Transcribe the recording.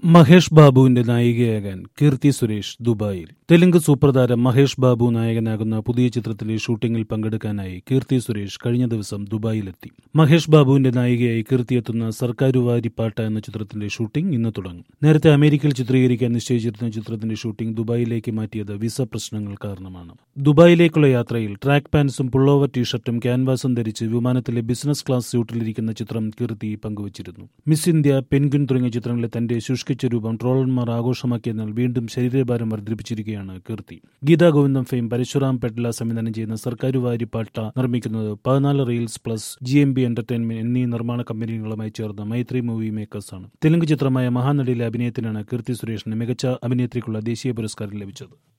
മഹേഷ് ബാബുവിന്റെ നായികയാകാൻ കീർത്തി സുരേഷ് ദുബായിൽ തെലുങ്ക് സൂപ്പർ താരം മഹേഷ് ബാബു നായകനാകുന്ന പുതിയ ചിത്രത്തിലെ ഷൂട്ടിംഗിൽ പങ്കെടുക്കാനായി കീർത്തി സുരേഷ് കഴിഞ്ഞ ദിവസം ദുബായിലെത്തി മഹേഷ് ബാബുവിന്റെ നായികയായി കീർത്തി എത്തുന്ന സർക്കാരുവാരി പാട്ട എന്ന ചിത്രത്തിന്റെ ഷൂട്ടിംഗ് ഇന്ന് തുടങ്ങും നേരത്തെ അമേരിക്കയിൽ ചിത്രീകരിക്കാൻ നിശ്ചയിച്ചിരുന്ന ചിത്രത്തിന്റെ ഷൂട്ടിംഗ് ദുബായിലേക്ക് മാറ്റിയത് വിസ പ്രശ്നങ്ങൾ കാരണമാണ് ദുബായിലേക്കുള്ള യാത്രയിൽ ട്രാക്ക് പാൻസും പുള്ളോവർ ടീഷർട്ടും ക്യാൻവാസും ധരിച്ച് വിമാനത്തിലെ ബിസിനസ് ക്ലാസ് സ്യൂട്ടിലിരിക്കുന്ന ചിത്രം കീർത്തി പങ്കുവച്ചിരുന്നു മിസ് ഇന്ത്യ പെൻഗ്വിൻ തുടങ്ങിയ ചിത്രങ്ങളിലെ തന്റെ ശുഷ്കിച്ച രൂപം ട്രോളന്മാർ ആഘോഷമാക്കിയതിനാൽ വീണ്ടും ശരീരഭാരം വർദ്ധിപ്പിച്ചിരിക്കുകയാണ് കീർത്തി ഗീതാ ഗോവിന്ദം ഫെയിം പരശുറാം പെട്ല സംവിധാനം ചെയ്യുന്ന സർക്കാരുവാരി പാട്ട നിർമ്മിക്കുന്നത് പതിനാല് reels plus G M B entertainment എന്നീ നിർമ്മാണ കമ്പനികളുമായി ചേർന്ന മൈത്രി മൂവി മേക്കേഴ്സാണ് തെലുങ്ക് ചിത്രമായ മഹാനടിയിലെ അഭിനയത്തിനാണ് കീർത്തി സുരേഷിന് മികച്ച അഭിനേത്രിക്കുള്ള ദേശീയ പുരസ്കാരം ലഭിച്ചത്